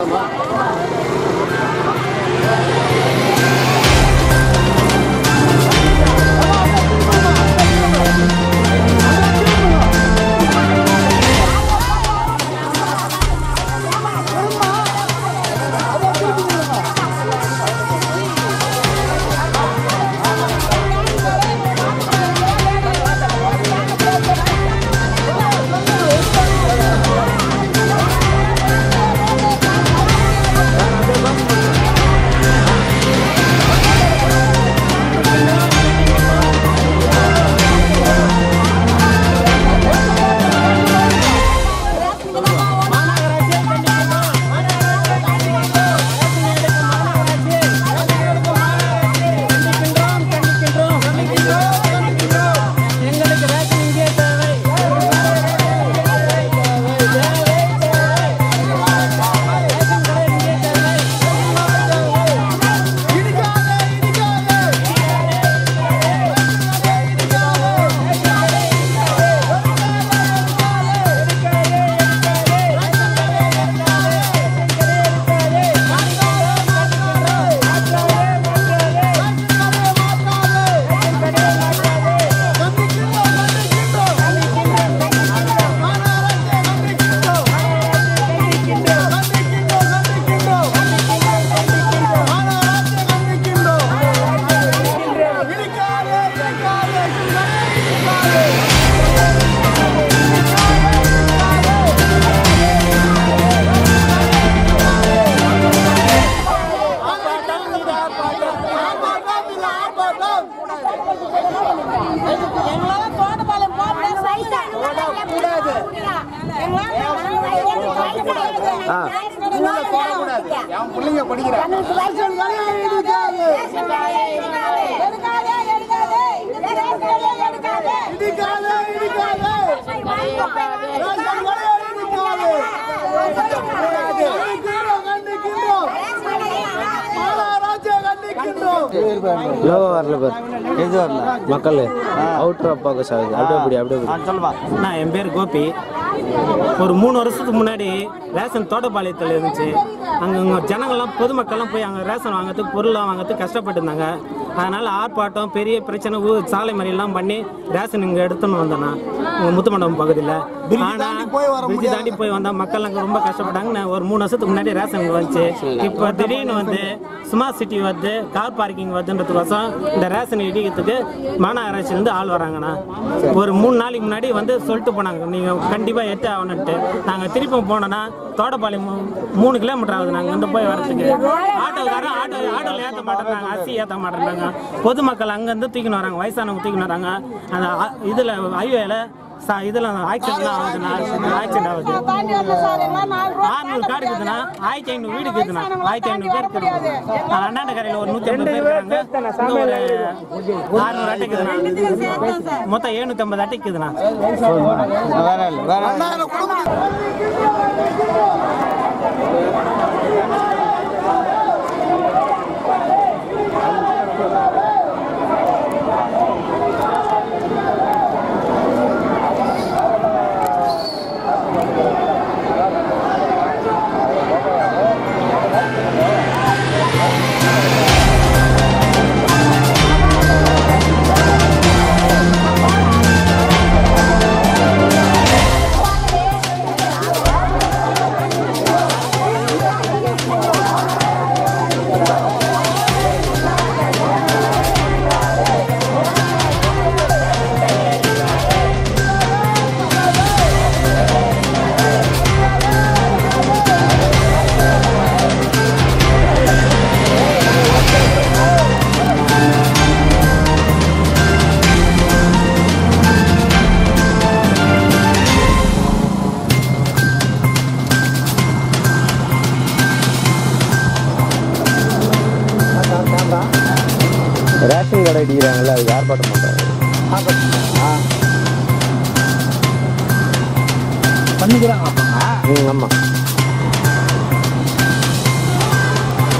என் பிள்ளைங்க படிக்கிறேன் இடிக்காதே இடிக்காதே ரேஷன் கடையை இடிக்காதே கண்டிக்கின்றோம் கண்டிக்கின்றோம் மாநகராட்சியை கண்டிக்கின்றோம் லோவா வரல பார் எது வரல மக்கள் அவுட்ரா ஃபோக்கஸ் ஆகுது அப்படியே அப்படி அப்படியே அப்படி. சொல்லுவா நான் என் பேர் கோபி ஒரு மூணு வருஷத்துக்கு முன்னாடி ரேஷன் தோட்டப்பாளையத்தில் இருந்துச்சு அங்கே இங்கே ஜனங்கள்லாம் பொதுமக்கள்லாம் போய் அங்கே ரேஷன் வாங்குறதுக்கு பொருள்லாம் வாங்குறதுக்கு கஷ்டப்பட்டு இருந்தாங்க அதனால் ஆர்ப்பாட்டம் பெரிய பிரச்சனை ஊ- சாலை மறியெல்லாம் பண்ணி ரேஷன் இங்கே எடுத்துன்னு வந்தேன் உங்கள் முத்துமண்டபம் பகுதியில் ஆனால் பிரிட்ஜ் தாண்டி போய் வந்தால் மக்கள் அங்கே ரொம்ப கஷ்டப்பட்டாங்க நான் ஒரு மூணு வருஷத்துக்கு முன்னாடி ரேஷன் இங்கே வந்துச்சு இப்போ திடீர்னு வந்து ஸ்மார்ட் சிட்டி வந்து கார் பார்க்கிங் வருதுன்றதுக்கோசம் இந்த ரேஷன் இடிக்கிறதுக்கு மாநகராட்சியிலேருந்து ஆள் வராங்கண்ணா ஒரு மூணு நாளைக்கு முன்னாடி வந்து சொல்லிட்டு போனாங்க நீங்கள் கண்டிப்பாக எட்டு ஆகணுன்ட்டு நாங்கள் திருப்பி போனோன்னா தோட்டப்பாளையம் மூ- மூணு கிலோமீட்டர் ஆகுது நாங்கள் வந்து போய் வரதுக்கு ஆட்டோக்காரன் ஆட்டோ ஆட்டோவில் ஏற்ற மாட்டேறாங்க அரிசி ஏற்ற மாட்டேறாங்க பொதுமக்கள் அங்கேருந்து தூக்கின்னு வராங்க வயசானவங்க தூக்கின்னு வராங்க அந்த இதில் ஹைவேல இதில் ஆக்சிடென்ட்லாம் ஆகுதுண்ணா ஆக்சிடென்ட் ஆகுது ஆறுநூறு கார் இருக்குதுண்ணா ஆயிரத்தி ஐநூறு வீடு இருக்குதுண்ணா ஆயிரத்தி ஐநூறு பேர் இருக்குது அண்ணாண்ட கரையில் ஒரு நூற்றி ஐம்பது பேர் இருக்காங்க இங்க ஒரு ஆறுநூறு அட்டை இருக்குதுண்ணா மொத்தம் எழுநூத்தி ஐம்பது அட்டை இருக்குதுண்ணா வேற இல்லை வேற ரேஷன் கடை அடிக்கிறாங்கல்ல அதுக்கு ஆர்ப்பாட்டம் பண்ணுறாங்க பண்ணிக்கிறாங்க ம் ஆமாம்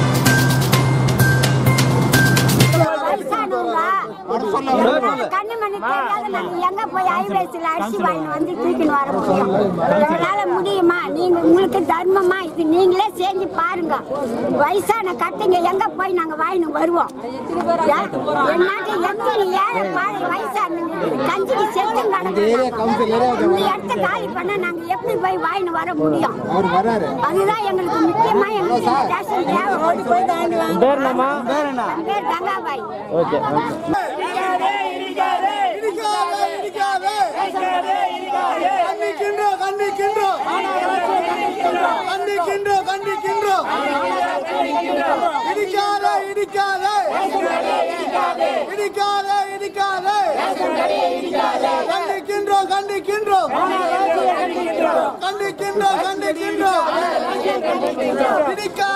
கண்ணு மணி தெரியாத நாங்க எங்க போய் ஐவேஸ்ல அரிசி வாங்கிட்டு வந்து தூக்கின்னு வர முடியும் எங்களால முடியுமா நீங்க உங்களுக்கு தர்மமா இது நீங்களே செஞ்சு பாருங்க வயசான கட்டைங்க எங்க போய் நாங்க வாங்கிட்டு வருவோம் ஏன்? என்னாட்டு எத்தனை ஏழை பாழை வயசான கஞ்சிக்கு செத்து கிடக்குறாங்க. இந்த இடத்த காலி பண்ண நாங்க எப்படி போய் வாங்கிட்டு வர முடியும் அதுதான் எங்களுக்கு முக்கியமா எங்களுக்கு இந்த ரேஷன் தேவை பேர் என்னம்மா என் பேர் கங்காபாய் ஓகே ஓகே இடிக்காதே இடிக்காதே கண்டிக்கின்றோம் கண்டிக்கின்றோம் கண்டிக்கின்றோம் கண்டிக்கின்றோம் இடிக்காதே இடிக்காதே இடிக்காதே இடிக்காதே கண்டிக்கின்றோம் கண்டிக்கின்றோம் கண்டிக்கின்றோம் கண்டிக்கின்றோம் இடிக்காதே